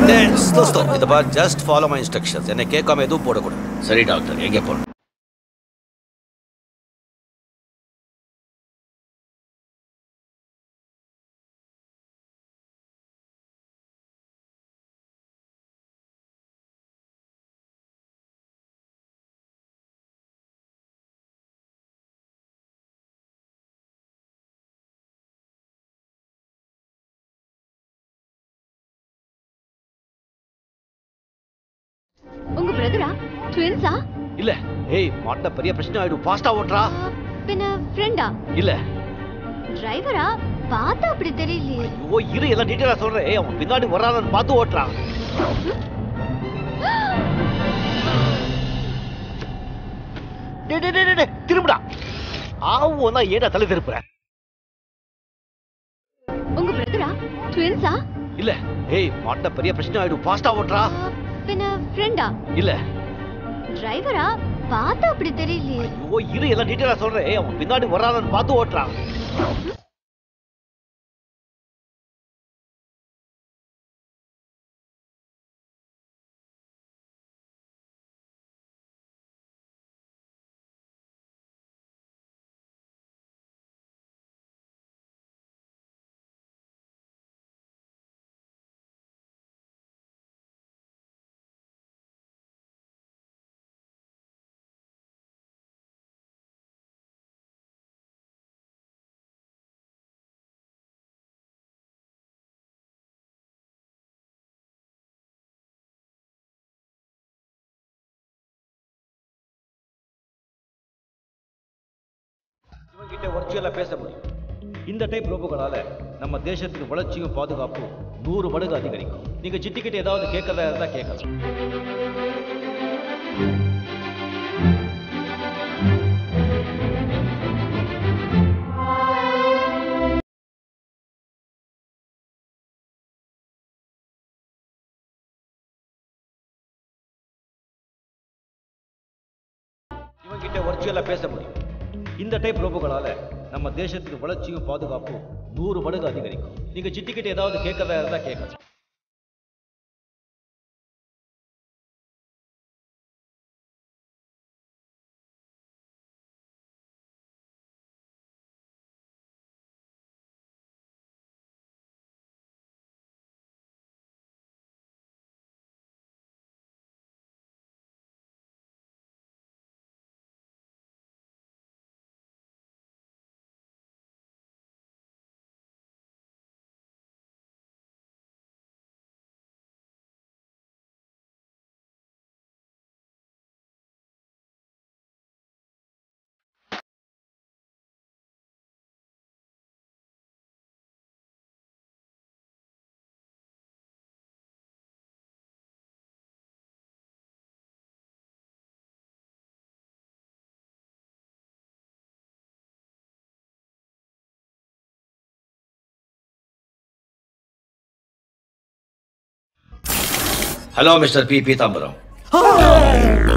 தோஸ்தோ இதை பார் just follow my instructions என்னை கேட்காம எதுவும் போடக்கூடாது சரி டாக்டர் எங்கே போகணும் உங்க பிரதரா ட்வின்ஸா இல்ல ஏய் மாட்ட பெரிய பிரச்சனை ஆயிடும் ஃபாஸ்டா ஓட்டுறா பின்ன ஃப்ரெண்டா இல்ல டிரைவரா பார்த்தா அப்படி தெரியலையே ஐயோ இரு எல்லாம் டீட்டெயிலா சொல்றேன் ஏய் அவன் பின்னாடி வரானு பார்த்து ஓட்டுறான் டேய் டேய் டேய், டேய் திரும்புடா ஆவும் தான் ஏடா தலை திருப்புற உங்க பிரதரா ட்வின்ஸா இல்ல ஏய் மாட்ட பெரிய பிரச்சனை ஆயிடும் ஃபாஸ்டா ஓட்டுறா பின்ன ஃப்ரெண்டா இல்ல டிரைவரா பார்த்தா அப்படி தெரியலையே ஐயோ இரு எல்லாம் டீட்டெயிலா சொல்றேன் ஏய் அவன் பின்னாடி வரானு பார்த்து ஓட்டுறான் இவங்கிட்ட வர்ச்சுவலா பேச முடியும் இந்த டைப் ரோபோக்களால நம்ம தேசத்துக்கு வளர்ச்சியும் பாதுகாப்பும் நூறு மடங்கு அதிகரிக்கும் நீங்க சிட்டிக்கிட்ட ஏதாவது கேட்கறதா இருந்தா கேட்கலாம் இவங்கிட்ட வர்ச்சுவலா பேச முடியும் இந்த டைப் ரோபோக்களால நம்ம தேசத்துக்கு வளர்ச்சியும் பாதுகாப்பும் நூறு மடங்கு அதிகரிக்கும் நீங்க சிட்டிக்கிட்ட ஏதாவது கேட்கறதா இருந்தா கேட்கலாம் ஹலோ மிஸ்டர் பி பீதாம்பரம்